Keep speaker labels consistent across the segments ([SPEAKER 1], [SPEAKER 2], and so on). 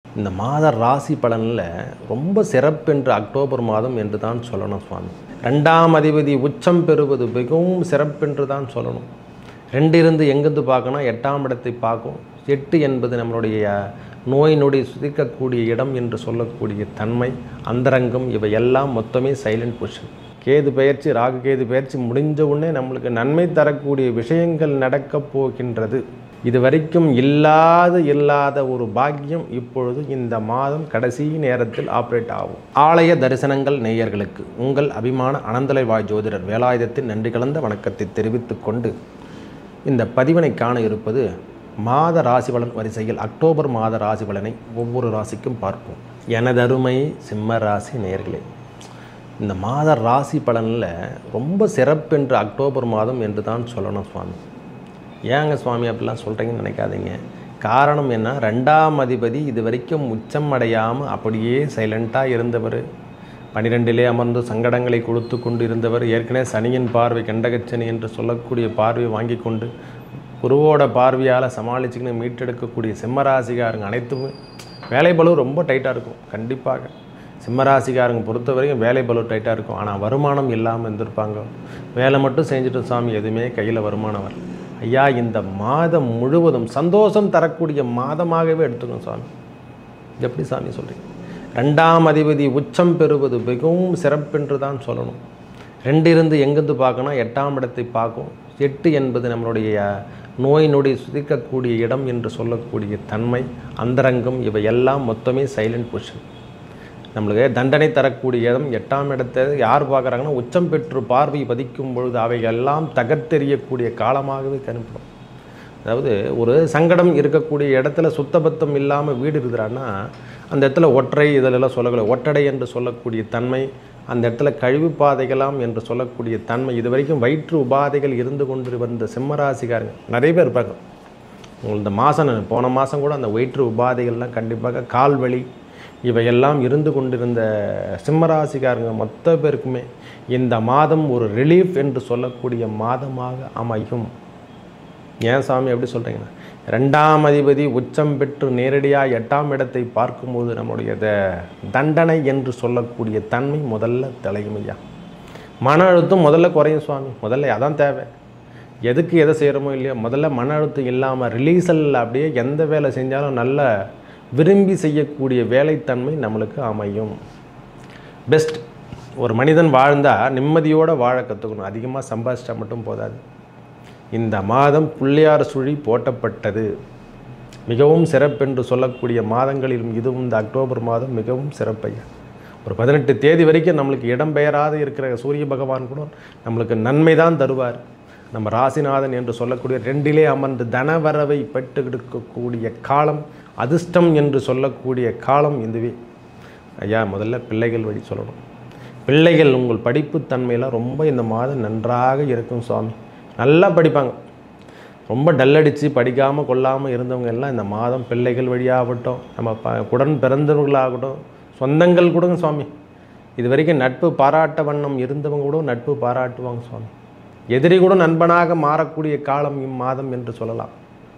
[SPEAKER 1] இந்த மாத ராசி பலனில் ரொம்ப சிறப்பென்று அக்டோபர் மாதம் என்று தான் சொல்லணும் சுவாமி ரெண்டாம் அதிபதி உச்சம் பெறுவது மிகவும் சிறப்பென்று தான் சொல்லணும் ரெண்டு இருந்து எங்கிருந்து பார்க்கணும் எட்டாம் இடத்தை பார்க்கும் எட்டு என்பது நம்மளுடைய நோய் நொடி சுதிக்கக்கூடிய இடம் என்று சொல்லக்கூடிய தன்மை அந்தரங்கம் இவையெல்லாம் மொத்தமே சைலண்ட் பொசிஷன் கேது பயிற்சி ராகு கேது பயிற்சி முடிஞ்ச உடனே நம்மளுக்கு நன்மை தரக்கூடிய விஷயங்கள் நடக்கப் போகின்றது இது வரைக்கும் இல்லாத இல்லாத ஒரு பாக்கியம் இப்பொழுது இந்த மாதம் கடைசி நேரத்தில் ஆப்ரேட் ஆகும் ஆலய தரிசனங்கள் நேயர்களுக்கு உங்கள் அபிமான அனந்தலை வாய் ஜோதிடர் வேலாயுதத்தின் நன்றி கலந்த வணக்கத்தை தெரிவித்துக் கொண்டு இந்த பதிவினை காண இருப்பது மாத ராசி பலன் வரிசையில் அக்டோபர் மாத ராசி பலனை ஒவ்வொரு ராசிக்கும் பார்ப்போம் எனதருமை சிம்ம ராசி நேயர்களே இந்த மாத ராசி பலனில் ரொம்ப சிறப்பென்று அக்டோபர் மாதம் என்று தான் சொல்லணும் சுவாமி ஏங்க சுவாமி அப்படிலாம் சொல்கிறீங்கன்னு நினைக்காதீங்க காரணம் என்ன ரெண்டாம் அதிபதி இது வரைக்கும் உச்சம் அடையாமல் அப்படியே சைலண்ட்டாக இருந்தவர் பனிரெண்டிலே அமர்ந்து சங்கடங்களை கொடுத்து கொண்டு இருந்தவர் ஏற்கனவே சனியின் பார்வை கண்டகச்சனி என்று சொல்லக்கூடிய பார்வையை வாங்கி கொண்டு குருவோட பார்வையால் சமாளிச்சுக்கின்னு மீட்டெடுக்கக்கூடிய சிம்மராசிகாரங்க அனைத்துமே வேலை பளு ரொம்ப டைட்டாக இருக்கும் கண்டிப்பாக சிம்மராசிக்காரங்க பொறுத்த வரைக்கும் வேலை பளு டைட்டாக இருக்கும் ஆனால் வருமானம் இல்லாமல் இருந்திருப்பாங்க வேலை மட்டும் செஞ்சுட்டு சாமி எதுவுமே கையில் வருமானம் வரல ஐயா இந்த மாதம் முழுவதும் சந்தோஷம் தரக்கூடிய மாதமாகவே எடுத்துக்கணும் சாமி இது எப்படி சாமி சொல்கிறீங்க ரெண்டாம் அதிபதி உச்சம் பெறுவது மிகவும் சிறப்பென்று தான் சொல்லணும் ரெண்டு இருந்து எங்கிருந்து பார்க்கணும் எட்டாம் இடத்தை பார்க்கும் எட்டு என்பது நம்மளுடைய நோய் நொடி சுதிக்கக்கூடிய இடம் என்று சொல்லக்கூடிய தன்மை அந்தரங்கம் இவையெல்லாம் மொத்தமே சைலண்ட் பொசிஷன் நம்மளுக்கு தண்டனை தரக்கூடிய இடம் எட்டாம் இடத்தை யார் பார்க்குறாங்கன்னா உச்சம் பெற்று பார்வை பதிக்கும் பொழுது அவையெல்லாம் தகர்த்தெறியக்கூடிய காலமாகவே கணிப்படும் அதாவது ஒரு சங்கடம் இருக்கக்கூடிய இடத்துல சுத்தபத்தம் இல்லாமல் வீடு இருக்குறான்னா அந்த இடத்துல ஒற்றை இதிலெல்லாம் சொல்லக்கூடாது ஒட்டடை என்று சொல்லக்கூடிய தன்மை அந்த இடத்துல கழிவு பாதைகளாம் என்று சொல்லக்கூடிய தன்மை இது வரைக்கும் வயிற்று உபாதைகள் இருந்து கொண்டு வந்த சிம்மராசிக்காரங்க நிறைய பேர் இருப்பாங்க உங்களுக்கு இந்த மாதம் போன மாதம் கூட அந்த வயிற்று உபாதைகள்லாம் கண்டிப்பாக கால் வலி இவையெல்லாம் இருந்து கொண்டிருந்த சிம்மராசிக்காரங்க மொத்த பேருக்குமே இந்த மாதம் ஒரு ரிலீஃப் என்று சொல்லக்கூடிய மாதமாக அமையும் ஏன் சாமி எப்படி சொல்கிறீங்கன்னா ரெண்டாம் அதிபதி உச்சம் பெற்று நேரடியாக எட்டாம் இடத்தை பார்க்கும்போது நம்முடைய த- தண்டனை என்று சொல்லக்கூடிய தன்மை முதல்ல தலைமையா மன அழுத்தம் முதல்ல குறையும் சுவாமி முதல்ல அதான் தேவை எதுக்கு எதை செய்கிறோமோ இல்லையோ முதல்ல மன அழுத்தம் இல்லாமல் ரிலீசல் அப்படியே எந்த வேலை செஞ்சாலும் நல்ல விரும்பி செய்யக்கூடிய வேலைத்தன்மை நம்மளுக்கு அமையும் பெஸ்ட் ஒரு மனிதன் வாழ்ந்தால் நிம்மதியோடு வாழ கற்றுக்கணும் அதிகமாக சம்பாதிச்சா மட்டும் போதாது இந்த மாதம் புள்ளியார் சுழி போட்டப்பட்டது மிகவும் சிறப்பென்று சொல்லக்கூடிய மாதங்களிலும் இதுவும் இந்த அக்டோபர் மாதம் மிகவும் சிறப்பையா ஒரு பதினெட்டு தேதி வரைக்கும் நம்மளுக்கு இடம்பெயராது இருக்கிற சூரிய பகவான் கூட நம்மளுக்கு நன்மை தான் தருவார் நம்ம ராசிநாதன் என்று சொல்லக்கூடிய ரெண்டிலே அமர்ந்து தனவரவை பெற்று எடுக்கக்கூடிய காலம் அதிர்ஷ்டம் என்று சொல்லக்கூடிய காலம் இதுவே ஐயா முதல்ல பிள்ளைகள் வழி சொல்லணும் பிள்ளைகள் உங்கள் படிப்பு தன்மையெல்லாம் ரொம்ப இந்த மாதம் நன்றாக இருக்கும் சுவாமி நல்லா படிப்பாங்க ரொம்ப டல்லடித்து படிக்காமல் கொள்ளாமல் இருந்தவங்க எல்லாம் இந்த மாதம் பிள்ளைகள் வழியாகட்டும் நம்ம ப உடன் பிறந்தவர்களாகட்டும் சொந்தங்கள் கூடங்க சுவாமி இது வரைக்கும் நட்பு பாராட்ட வண்ணம் இருந்தவங்க கூட நட்பு பாராட்டுவாங்க சுவாமி எதிரி கூட நண்பனாக மாறக்கூடிய காலம் இம்மாதம் என்று சொல்லலாம்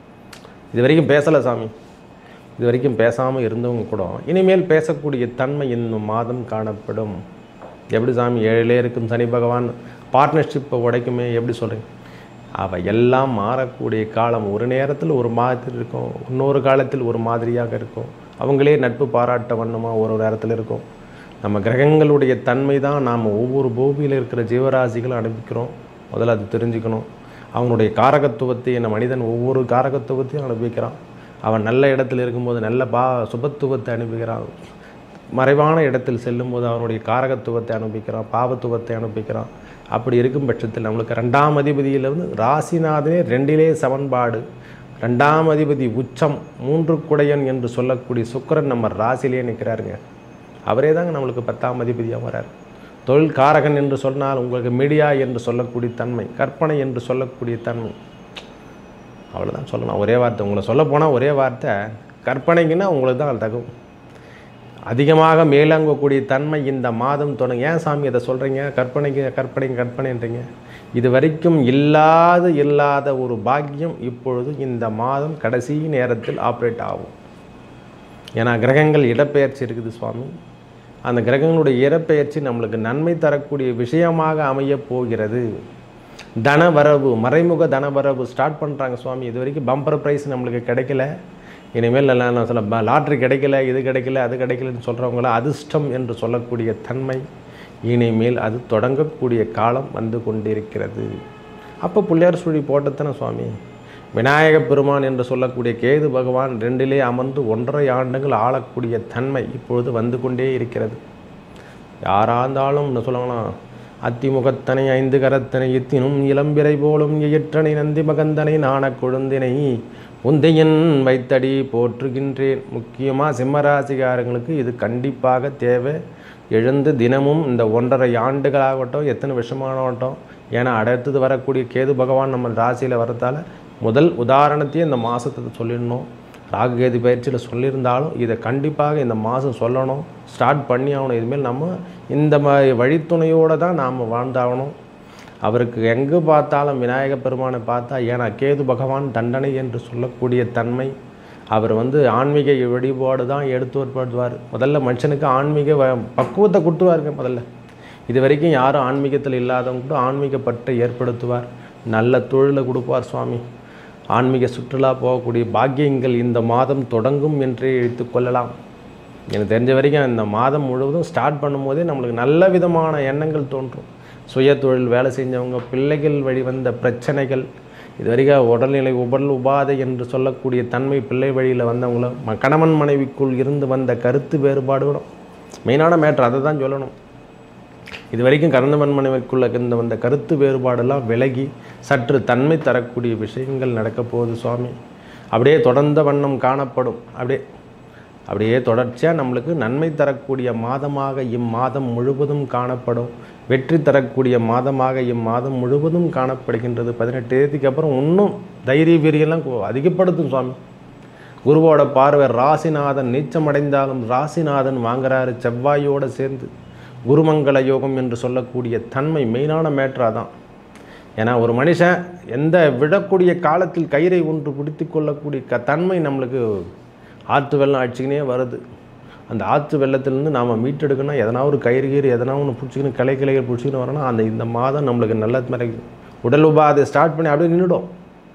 [SPEAKER 1] இது வரைக்கும் பேசலை சாமி இது வரைக்கும் பேசாமல் இருந்தவங்க கூட இனிமேல் பேசக்கூடிய தன்மை இன்னும் மாதம் காணப்படும் எப்படி சாமி ஏழிலே இருக்கும் சனி பகவான் பார்ட்னர்ஷிப்பை உடைக்குமே எப்படி சொல்கிறீங்க அவை எல்லாம் மாறக்கூடிய காலம் ஒரு நேரத்தில் ஒரு மாதிரி இருக்கும் இன்னொரு காலத்தில் ஒரு மாதிரியாக இருக்கும் அவங்களே நட்பு பாராட்ட வண்ணமாக ஒரு நேரத்தில் இருக்கும் நம்ம கிரகங்களுடைய தன்மை தான் நாம் ஒவ்வொரு பூமியில் இருக்கிற ஜீவராசிகளும் அனுப்பிக்கிறோம் முதல்ல அது தெரிஞ்சுக்கணும் அவனுடைய காரகத்துவத்தை இந்த மனிதன் ஒவ்வொரு காரகத்துவத்தையும் அனுபவிக்கிறான் அவன் நல்ல இடத்தில் இருக்கும்போது நல்ல பா சுபத்துவத்தை அனுப்புகிறான் மறைவான இடத்தில் செல்லும்போது அவனுடைய காரகத்துவத்தை அனுபவிக்கிறான் பாவத்துவத்தை அனுபவிக்கிறான் அப்படி இருக்கும் பட்சத்தில் நம்மளுக்கு ரெண்டாம் அதிபதியிலிருந்து ராசிநாதனே ரெண்டிலே சமன்பாடு ரெண்டாம் அதிபதி உச்சம் மூன்று குடையன் என்று சொல்லக்கூடிய சுக்கிரன் நம்ம ராசியிலே நிற்கிறாருங்க அவரே தாங்க நம்மளுக்கு பத்தாம் அதிபதியாக வரார் தொழில் காரகன் என்று சொன்னால் உங்களுக்கு மீடியா என்று சொல்லக்கூடிய தன்மை கற்பனை என்று சொல்லக்கூடிய தன்மை அவ்வளோதான் சொல்லலாம் ஒரே வார்த்தை உங்களை சொல்ல போனால் ஒரே வார்த்தை கற்பனைக்குன்னா உங்களுக்கு தான் அது தகும் அதிகமாக மேலாங்கக்கூடிய தன்மை இந்த மாதம் தொடங்க ஏன் சாமி இதை சொல்கிறீங்க கற்பனைக்கு கற்பனை கற்பனைன்றீங்க இது வரைக்கும் இல்லாத இல்லாத ஒரு பாக்கியம் இப்பொழுது இந்த மாதம் கடைசி நேரத்தில் ஆப்ரேட் ஆகும் ஏன்னா கிரகங்கள் இடப்பெயர்ச்சி இருக்குது சுவாமி அந்த கிரகங்களுடைய இடப்பெயர்ச்சி நம்மளுக்கு நன்மை தரக்கூடிய விஷயமாக அமையப் போகிறது தனவரவு மறைமுக தனவரவு ஸ்டார்ட் பண்ணுறாங்க சுவாமி இது வரைக்கும் பம்பர் ப்ரைஸ் நம்மளுக்கு கிடைக்கல இனிமேல் நல்லா நான் சொல்ல ப- லாட்ரி கிடைக்கல இது கிடைக்கல அது கிடைக்கலன்னு சொல்கிறவங்கள அதிர்ஷ்டம் என்று சொல்லக்கூடிய தன்மை இனிமேல் அது தொடங்கக்கூடிய காலம் வந்து கொண்டிருக்கிறது அப்போ பிள்ளையார் சுழி போட்டத்தானே சுவாமி விநாயக பெருமான் என்று சொல்லக்கூடிய கேது பகவான் ரெண்டிலே அமர்ந்து ஒன்றரை ஆண்டுகள் ஆளக்கூடிய தன்மை இப்பொழுது வந்து கொண்டே இருக்கிறது யாராக இருந்தாலும் என்ன சொல்லலாம் அத்திமுகத்தனை ஐந்து கரத்தனை இத்தினும் இளம்பிறை போலும் எயிற்றனை நந்தி மகந்தனை நாணக் கொழுந்தினை உந்தையன் வைத்தடி போற்றுகின்றேன் முக்கியமாக சிம்மராசிகாரங்களுக்கு இது கண்டிப்பாக தேவை எழுந்து தினமும் இந்த ஒன்றரை ஆண்டுகளாகட்டும் எத்தனை விஷமானாகட்டும் ஏன்னா அடுத்தது வரக்கூடிய கேது பகவான் நம்ம ராசியில் வரதால முதல் உதாரணத்தையே இந்த மாதத்தை சொல்லிடணும் ராகுகேது பயிற்சியில் சொல்லியிருந்தாலும் இதை கண்டிப்பாக இந்த மாதம் சொல்லணும் ஸ்டார்ட் பண்ணி ஆகணும் இதுமாரி நம்ம இந்த மாதிரி வழித்துணையோடு தான் நாம் வாழ்ந்தாகணும் அவருக்கு எங்கே பார்த்தாலும் விநாயக பெருமானை பார்த்தா ஏன்னா கேது பகவான் தண்டனை என்று சொல்லக்கூடிய தன்மை அவர் வந்து ஆன்மீக வழிபாடு தான் எடுத்து வருவார் முதல்ல மனுஷனுக்கு ஆன்மீக வ- பக்குவத்தை கொடுத்துவாருங்க முதல்ல இது வரைக்கும் யாரும் ஆன்மீகத்தில் இல்லாதவங்க கூட ஆன்மீக பற்றை ஏற்படுத்துவார் நல்ல தொழிலை கொடுப்பார் சுவாமி ஆன்மீக சுற்றுலா போகக்கூடிய பாக்கியங்கள் இந்த மாதம் தொடங்கும் என்றே எடுத்துக்கொள்ளலாம் எனக்கு தெரிஞ்ச வரைக்கும் இந்த மாதம் முழுவதும் ஸ்டார்ட் பண்ணும்போதே நம்மளுக்கு நல்ல விதமான எண்ணங்கள் தோன்றும் சுய தொழில் வேலை செஞ்சவங்க பிள்ளைகள் வழி வந்த பிரச்சனைகள் இது வரைக்கும் உடல்நிலை உடல் உபாதை என்று சொல்லக்கூடிய தன்மை பிள்ளை வழியில் வந்தவங்களும் ம- கணவன் மனைவிக்குள் இருந்து வந்த கருத்து வேறுபாடுகளும் மெயினான மேட்ரு அதை தான் சொல்லணும் இது வரைக்கும் கறந்தவன் மனைவிக்குள்ள இருந்த வந்த கருத்து வேறுபாடெல்லாம் விலகி சற்று தன்மை தரக்கூடிய விஷயங்கள் நடக்கப் போகுது சுவாமி அப்படியே தொடர்ந்த வண்ணம் காணப்படும் அப்படியே அப்படியே தொடர்ச்சியாக நம்மளுக்கு நன்மை தரக்கூடிய மாதமாக இம்மாதம் முழுவதும் காணப்படும் வெற்றி தரக்கூடிய மாதமாக இம்மாதம் முழுவதும் காணப்படுகின்றது பதினெட்டு தேதிக்கு அப்புறம் இன்னும் தைரிய வீரியெல்லாம் கு- அதிகப்படுத்தும் சுவாமி குருவோட பார்வை ராசிநாதன் நீச்சமடைந்தாலும் ராசிநாதன் வாங்குறாரு செவ்வாயோட சேர்ந்து குருமங்கள யோகம் என்று சொல்லக்கூடிய தன்மை மெயினான மேட்ரா தான் ஏன்னா ஒரு மனுஷன் எந்த விடக்கூடிய காலத்தில் கயிறை ஒன்று பிடித்து கொள்ளக்கூடிய க தன்மை நம்மளுக்கு ஆற்று வெள்ளம் அடிச்சுக்கினே வருது அந்த ஆற்று வெள்ளத்திலேருந்து நாம் மீட்டெடுக்கணும் எதனா ஒரு கயிறு கயிறு எதனா ஒன்று பிடிச்சிக்கணும் கிளை கிளைகள் பிடிச்சிக்கணும் வரணும் அந்த இந்த மாதம் நம்மளுக்கு நல்ல மாதிரி உடல் உபாதை ஸ்டார்ட் பண்ணி அப்படியே நின்றுடும்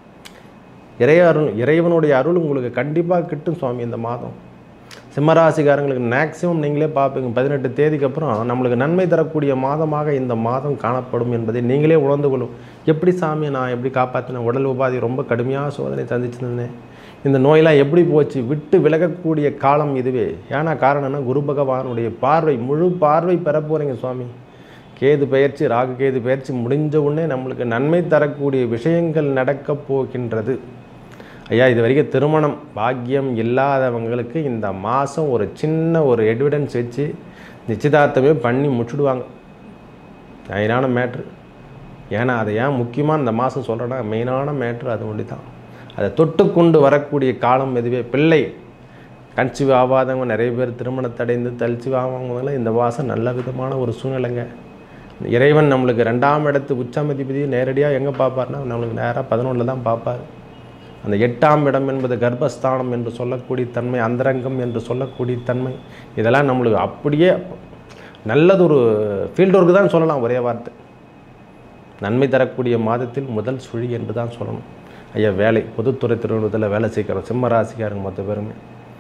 [SPEAKER 1] இறைய அருள் இறைவனுடைய அருள் உங்களுக்கு கண்டிப்பாக கிட்டும் சுவாமி இந்த மாதம் சிம்மராசிக்காரங்களுக்கு மேக்ஸிமம் நீங்களே பார்ப்பீங்க பதினெட்டு தேதிக்கு அப்புறம் நம்மளுக்கு நன்மை தரக்கூடிய மாதமாக இந்த மாதம் காணப்படும் என்பதை நீங்களே உணர்ந்து கொள்ளும் எப்படி சாமி நான் எப்படி காப்பாற்றினேன் உடல் உபாதை ரொம்ப கடுமையாக சோதனை சந்திச்சிருந்தேன் இந்த நோயெல்லாம் எப்படி போச்சு விட்டு விலகக்கூடிய காலம் இதுவே ஏன்னா காரணம்னா குரு பகவானுடைய பார்வை முழு பார்வை பெற போகிறீங்க சுவாமி கேது பயிற்சி ராகு கேது பயிற்சி முடிஞ்ச உடனே நம்மளுக்கு நன்மை தரக்கூடிய விஷயங்கள் நடக்கப் போகின்றது ஐயா இது வரைக்கும் திருமணம் பாக்கியம் இல்லாதவங்களுக்கு இந்த மாதம் ஒரு சின்ன ஒரு எவிடன்ஸ் வச்சு நிச்சயதார்த்தமே பண்ணி முடிச்சுடுவாங்க மெயினான மேட்ரு ஏன்னா அதை ஏன் முக்கியமாக இந்த மாதம் சொல்கிறேன்னா மெயினான மேட்ரு அது ஒண்டி தான் அதை தொட்டுக்கொண்டு வரக்கூடிய காலம் இதுவே பிள்ளை கன்சீவ் ஆகாதவங்க நிறைய பேர் திருமணத்தடைந்து தலிச்சு ஆகாதவங்களாம் இந்த மாதம் நல்ல விதமான ஒரு சூழ்நிலைங்க இறைவன் நம்மளுக்கு ரெண்டாம் இடத்து உச்சாமதிபதி நேரடியாக எங்கே பார்ப்பார்னா நம்மளுக்கு நேராக பதினொன்றில் தான் பார்ப்பார் அந்த எட்டாம் இடம் என்பது கர்ப்பஸ்தானம் என்று சொல்லக்கூடிய தன்மை அந்தரங்கம் என்று சொல்லக்கூடிய தன்மை இதெல்லாம் நம்மளுக்கு அப்படியே நல்லதொரு ஃபீல்டு ஒர்க்கு தான் சொல்லலாம் ஒரே வார்த்தை நன்மை தரக்கூடிய மாதத்தில் முதல் சுழி என்று தான் சொல்லணும் ஐயா வேலை பொதுத்துறை திருவண்ணத்தில் வேலை செய்கிறோம் சிம்ம ராசிக்காரங்க மொத்த பேருமே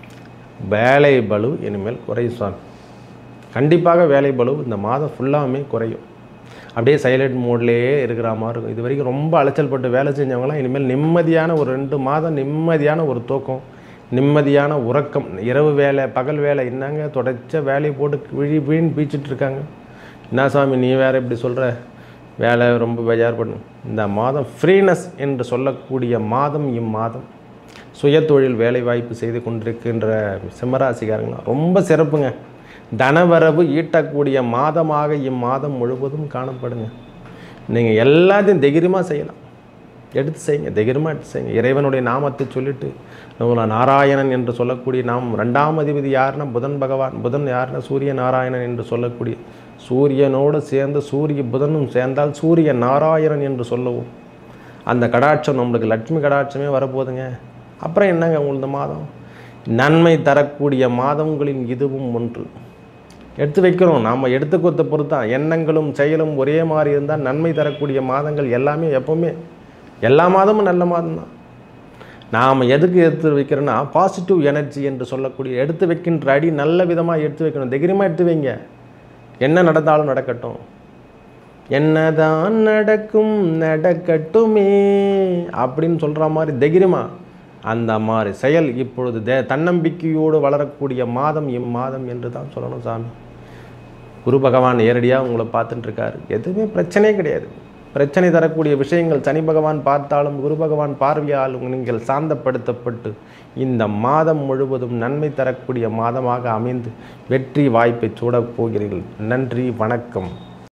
[SPEAKER 1] வேலை பளு இனிமேல் குறையும் சுவாமி கண்டிப்பாக வேலை பளு இந்த மாதம் ஃபுல்லாமே குறையும் அப்படியே சைலண்ட் மோட்லேயே இருக்கிற மாதிரி இருக்கும் இது வரைக்கும் ரொம்ப அலைச்சல் பட்டு வேலை செஞ்சவங்களாம் இனிமேல் நிம்மதியான ஒரு ரெண்டு மாதம் நிம்மதியான ஒரு தூக்கம் நிம்மதியான உறக்கம் இரவு வேலை பகல் வேலை என்னங்க தொடர்ச்ச வேலையை போட்டு விழி விழின்னு பீச்சிட்டு இருக்காங்க என்ன சாமி நீ வேற இப்படி சொல்கிற வேலை ரொம்ப பெஜார் பண்ணும் இந்த மாதம் ஃப்ரீனஸ் என்று சொல்லக்கூடிய மாதம் இம்மாதம் சுயதொழில் வேலை வாய்ப்பு செய்து கொண்டிருக்கின்ற சிம்மராசிக்காரங்களாம் ரொம்ப சிறப்புங்க தனவரவு ஈட்டக்கூடிய மாதமாக இம்மாதம் முழுவதும் காணப்படுங்க நீங்கள் எல்லாத்தையும் தைரியமாக செய்யலாம் எடுத்து செய்யுங்க தைரியமாக எடுத்து செய்யுங்க இறைவனுடைய நாமத்தை சொல்லிட்டு நம்ம நாராயணன் என்று சொல்லக்கூடிய நாம் ரெண்டாம் அதிபதி யாருன்னா புதன் பகவான் புதன் யாருன்னா சூரிய நாராயணன் என்று சொல்லக்கூடிய சூரியனோடு சேர்ந்து சூரிய புதனும் சேர்ந்தால் சூரிய நாராயணன் என்று சொல்லவும் அந்த கடாட்சம் நம்மளுக்கு லட்சுமி கடாட்சமே வரப்போகுதுங்க அப்புறம் என்னங்க உங்களுக்கு இந்த மாதம் நன்மை தரக்கூடிய மாதங்களின் இதுவும் ஒன்று எடுத்து வைக்கிறோம் நாம் எடுத்துக்கொத்த பொறுத்தான் எண்ணங்களும் செயலும் ஒரே மாதிரி இருந்தால் நன்மை தரக்கூடிய மாதங்கள் எல்லாமே எப்போவுமே எல்லா மாதமும் நல்ல மாதம் தான் நாம் எதுக்கு எடுத்து வைக்கிறோன்னா பாசிட்டிவ் எனர்ஜி என்று சொல்லக்கூடிய எடுத்து வைக்கின்ற அடி நல்ல விதமாக எடுத்து வைக்கணும் தைரியமாக எடுத்து வைங்க என்ன நடந்தாலும் நடக்கட்டும் என்னதான் நடக்கும் நடக்கட்டுமே அப்படின்னு சொல்கிற மாதிரி தைரியமாக அந்த மாதிரி செயல் இப்பொழுது தே தன்னம்பிக்கையோடு வளரக்கூடிய மாதம் இம்மாதம் என்று தான் சொல்லணும் சாமி குரு பகவான் நேரடியாக உங்களை பார்த்துட்டு இருக்காரு எதுவுமே பிரச்சனையே கிடையாது பிரச்சனை தரக்கூடிய விஷயங்கள் சனி பகவான் பார்த்தாலும் குரு பகவான் பார்வையால் நீங்கள் சாந்தப்படுத்தப்பட்டு இந்த மாதம் முழுவதும் நன்மை தரக்கூடிய மாதமாக அமைந்து வெற்றி வாய்ப்பை சூடப் போகிறீர்கள் நன்றி வணக்கம்